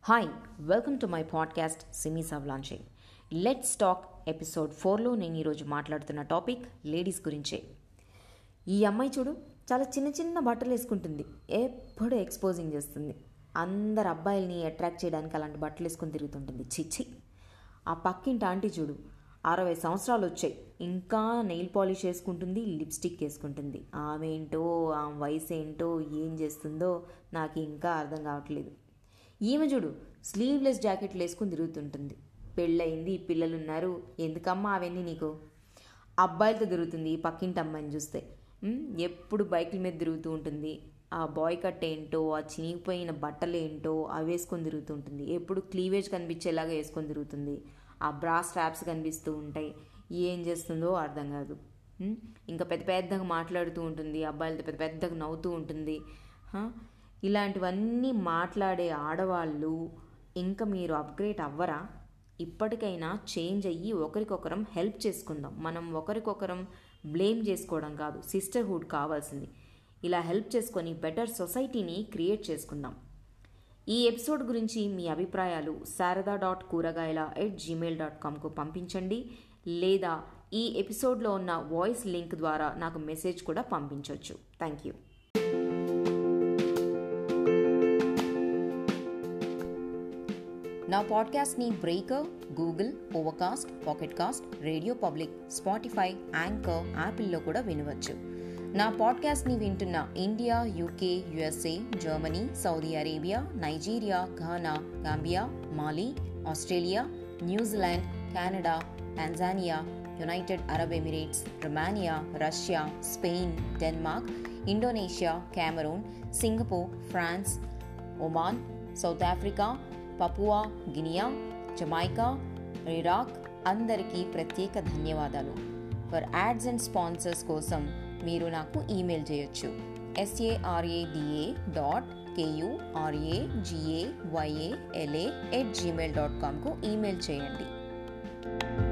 Hi welcome to my podcast series of launching let's talk episode ఫోర్లో నేను ఈరోజు మాట్లాడుతున్న టాపిక్ లేడీస్ గురించే ఈ అమ్మాయి చూడు చాలా చిన్న చిన్న బట్టలు వేసుకుంటుంది ఎప్పుడు ఎక్స్పోజింగ్ చేస్తుంది అందరు అబ్బాయిల్ని అట్రాక్ట్ చేయడానికి అలాంటి బట్టలు వేసుకొని తిరుగుతుంటుంది చిచ్చి ఆ పక్కింటి ఆంటీ చూడు అరవై సంవత్సరాలు వచ్చాయి ఇంకా నెయిల్ పాలిష్ వేసుకుంటుంది లిప్స్టిక్ వేసుకుంటుంది ఆమె ఏంటో ఆమె వయసు ఏంటో ఏం చేస్తుందో నాకు ఇంకా అర్థం కావట్లేదు ఈమె చూడు స్లీవ్లెస్ జాకెట్లు వేసుకుని తిరుగుతుంటుంది పెళ్ళయింది పిల్లలు ఉన్నారు ఎందుకమ్మా అవన్నీ నీకు అబ్బాయిలతో తిరుగుతుంది ఈ పక్కింటి అమ్మాయిని చూస్తే ఉమ్, ఎప్పుడు బైకుల మీద తిరుగుతూ ఉంటుంది ఆ బాయ్ కట్ ఏంటో ఆ చినిగిపోయిన బట్టలు ఏంటో అవి వేసుకొని తిరుగుతూ ఉంటుంది ఎప్పుడు క్లీవేజ్ కనిపించేలాగా వేసుకొని తిరుగుతుంది ఆ బ్రా స్ట్రాప్స్ కనిపిస్తూ ఉంటాయి ఏం చేస్తుందో అర్థం కాదు ఉమ్, ఇంకా పెద్ద పెద్దగా మాట్లాడుతూ ఉంటుంది అబ్బాయిలతో పెద్ద పెద్దగా నవ్వుతూ ఉంటుంది హా? ఇలాంటివన్నీ మాట్లాడే ఆడవాళ్ళు ఇంకా మీరు అప్గ్రేడ్ అవ్వరా ఇప్పటికైనా చేంజ్ అయ్యి ఒకరికొకరం హెల్ప్ చేసుకుందాం మనం ఒకరికొకరం బ్లేమ్ చేసుకోవడం కాదు సిస్టర్హుడ్ కావాల్సింది ఇలా హెల్ప్ చేసుకొని బెటర్ సొసైటీని క్రియేట్ చేసుకుందాం ఈ ఎపిసోడ్ గురించి మీ అభిప్రాయాలు శారదా డాట్ కూరగాయల ఎట్ జీమెయిల్ డాట్ కామ్కు పంపించండి లేదా ఈ ఎపిసోడ్లో ఉన్న వాయిస్ లింక్ ద్వారా నాకు మెసేజ్ కూడా పంపించవచ్చు థ్యాంక్ యూ నా పాడ్కాస్ట్ని Breaker Google Overcast Pocket Casts Radio Public Spotify Anchor యాపిల్లో కూడా వినవచ్చు నా పాడ్కాస్ట్ని వింటున్న India UK USA Germany Saudi Arabia Nigeria Ghana Gambia Mali Australia New Zealand Canada Tanzania United Arab Emirates Romania Russia Spain Denmark Indonesia Cameroon Singapore France Oman South Africa Papua Guinea Jamaica Iraq అందరికీ ప్రత్యేక ధన్యవాదాలు for ads and sponsors కోసం మీరు నాకు email చేయొచ్చు ఎస్ఏఆర్ఏడిఏ dot కేయుఆర్ఏజిఏవైఏఎల్ఏ at Gmail dot కామ్కు email చేయండి